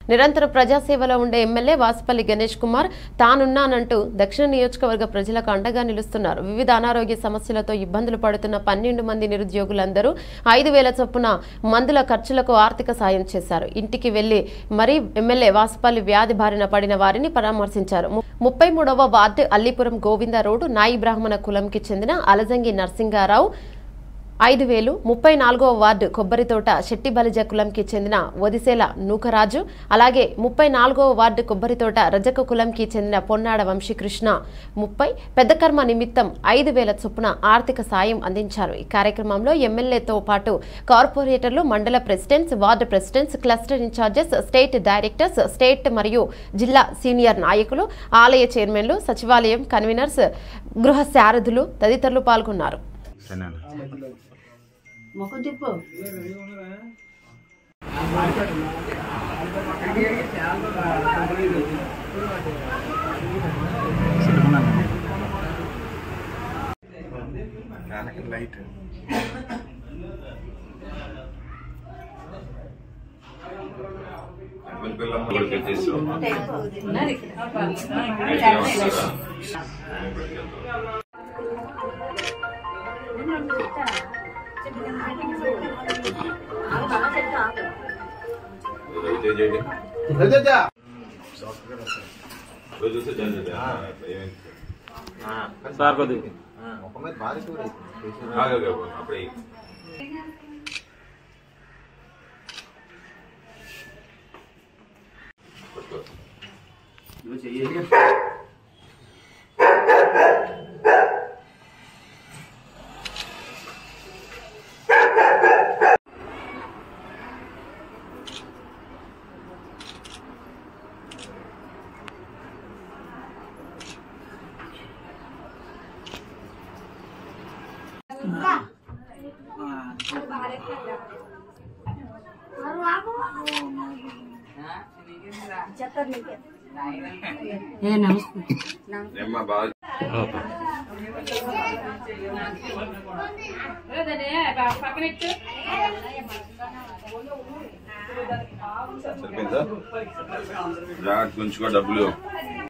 నిరంతర ప్రజాసేవలో ఉండే ఎమ్మెల్యే వాసుపల్లి గణేష్ కుమార్ తానున్నానంటూ దక్షిణ నియోజకవర్గ ప్రజలకు అండగా నిలుస్తున్నారు వివిధ అనారోగ్య సమస్యలతో ఇబ్బందులు పడుతున్న పన్నెండు మంది నిరుద్యోగులందరూ ఐదు వేల చొప్పున మందుల ఖర్చులకు ఆర్థిక సాయం చేశారు ఇంటికి వెళ్లి మరీ ఎమ్మెల్యే వాసుపల్లి వ్యాధి బారిన పడిన వారిని పరామర్శించారు ము- ముప్పై మూడవ వార్డు అల్లీపురం గోవింద రోడ్డు నాయి బ్రాహ్మణ కులంకి చెందిన అలజంగి నరసింగారావు ఐదు వేలు ముప్పై నాలుగవ వార్డు కొబ్బరితోట శెట్టి బలిజ కులంకి చెందిన ఒదిసేల నూకరాజు అలాగే ముప్పై నాలుగవ వార్డు కొబ్బరితోట రజక కులంకి చెందిన పొన్నాడ వంశీకృష్ణ ముప్పై పెద్దకర్మ నిమిత్తం ఐదు వేల చొప్పున ఆర్థిక సాయం అందించారు ఈ కార్యక్రమంలో ఎమ్మెల్యేతో పాటు కార్పొరేటర్లు మండల presidents ward presidents cluster incharges state directors state మరియు జిల్లా సీనియర్ నాయకులు ఆలయ చైర్మన్లు సచివాలయం కన్వీనర్స్ గృహ సారథులు తదితరులు పాల్గొన్నారు ముఖం తిప్పు లైట్ సార్ కొద్ది ముఖం మీద భారీ చూడు అప్పుడే ఏ నమస్తే ఏమ్మా బాగా సరిపోయిందా జాగ్రత్త ఉంచుకో డబ్బులు